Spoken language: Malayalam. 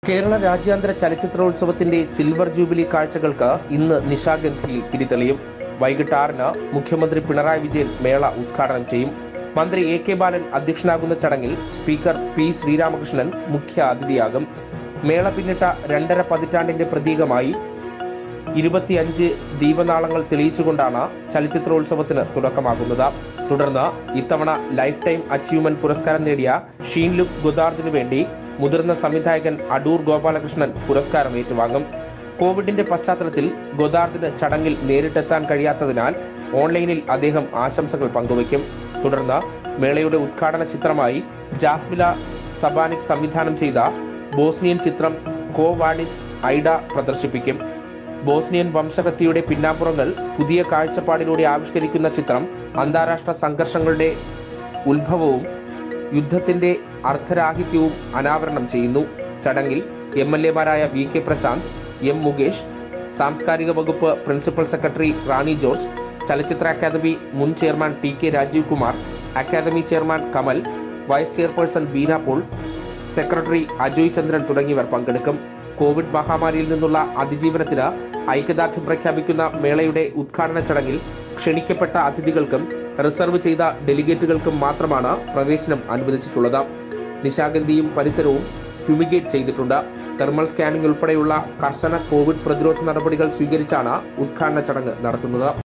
കേരള രാജ്യാന്തര ചലച്ചിത്രോത്സവത്തിന്റെ സിൽവർ ജൂബിലി കാഴ്ചകൾക്ക് ഇന്ന് നിശാഗന്ധിയിൽ തിരിതെളിയും വൈകിട്ട് ആറിന് മുഖ്യമന്ത്രി പിണറായി വിജയൻ മേള ഉദ്ഘാടനം ചെയ്യും മന്ത്രി എ കെ ബാലൻ അധ്യക്ഷനാകുന്ന ചടങ്ങിൽ സ്പീക്കർ പി ശ്രീരാമകൃഷ്ണൻ മുഖ്യ അതിഥിയാകും മേള പിന്നിട്ട രണ്ടര പതിറ്റാണ്ടിന്റെ പ്രതീകമായി ഇരുപത്തിയഞ്ച് ദീപനാളങ്ങൾ തെളിയിച്ചുകൊണ്ടാണ് ചലച്ചിത്രോത്സവത്തിന് തുടക്കമാകുന്നത് തുടർന്ന് ഇത്തവണ ലൈഫ് ടൈം അച്ചീവ്മെന്റ് പുരസ്കാരം നേടിയ ഷീൻ ലുക്ക് ഗുദാർദിനു വേണ്ടി മുതിർന്ന സംവിധായകൻ അടൂർ ഗോപാലകൃഷ്ണൻ പുരസ്കാരം ഏറ്റുവാങ്ങും കോവിഡിന്റെ പശ്ചാത്തലത്തിൽ ഗോദാർദിന് ചടങ്ങിൽ നേരിട്ടെത്താൻ കഴിയാത്തതിനാൽ ഓൺലൈനിൽ അദ്ദേഹം ആശംസകൾ പങ്കുവയ്ക്കും തുടർന്ന് മേളയുടെ ഉദ്ഘാടന ചിത്രമായി ജാസ്മില സബാനിക് സംവിധാനം ചെയ്ത ബോസ്നിയൻ ചിത്രം കോവാഡിസ് ഐഡ പ്രദർശിപ്പിക്കും ബോസ്നിയൻ വംശഹത്യയുടെ പിന്നാമ്പുറങ്ങൾ പുതിയ കാഴ്ചപ്പാടിലൂടെ ആവിഷ്കരിക്കുന്ന ചിത്രം അന്താരാഷ്ട്ര സംഘർഷങ്ങളുടെ ഉത്ഭവവും യുദ്ധത്തിന്റെ അർത്ഥരാഹിത്യവും അനാവരണം ചെയ്യുന്നു ചടങ്ങിൽ എം എൽ എമാരായ V K Prashanth M Mukesh സാംസ്കാരിക വകുപ്പ് പ്രിൻസിപ്പൽ സെക്രട്ടറി റാണി ജോർജ് ചലച്ചിത്ര അക്കാദമി മുൻ chairman T K Rajeev Kumar academy chairman Kamal vice chairperson Beena Paul secretary Ajoy Chandran തുടങ്ങിയവർ പങ്കെടുക്കും കോവിഡ് മഹാമാരിയിൽ നിന്നുള്ള അതിജീവനത്തിന് ഐക്യദാർഢ്യം പ്രഖ്യാപിക്കുന്ന മേളയുടെ ഉദ്ഘാടന ചടങ്ങിൽ ക്ഷണിക്കപ്പെട്ട അതിഥികൾക്കും റിസർവ് ചെയ്ത ഡെലിഗേറ്റുകൾക്കും മാത്രമാണ് പ്രവേശനം അനുവദിച്ചിട്ടുള്ളത് നിശാഗന്ധിയും പരിസരവും ഫ്യൂമിഗേറ്റ് ചെയ്തിട്ടുണ്ട് തെർമൽ സ്കാനിംഗ് ഉൾപ്പെടെയുള്ള കർശന കോവിഡ് പ്രതിരോധ നടപടികൾ സ്വീകരിച്ചാണ് ഉദ്ഘാടന ചടങ്ങ് നടത്തുന്നത്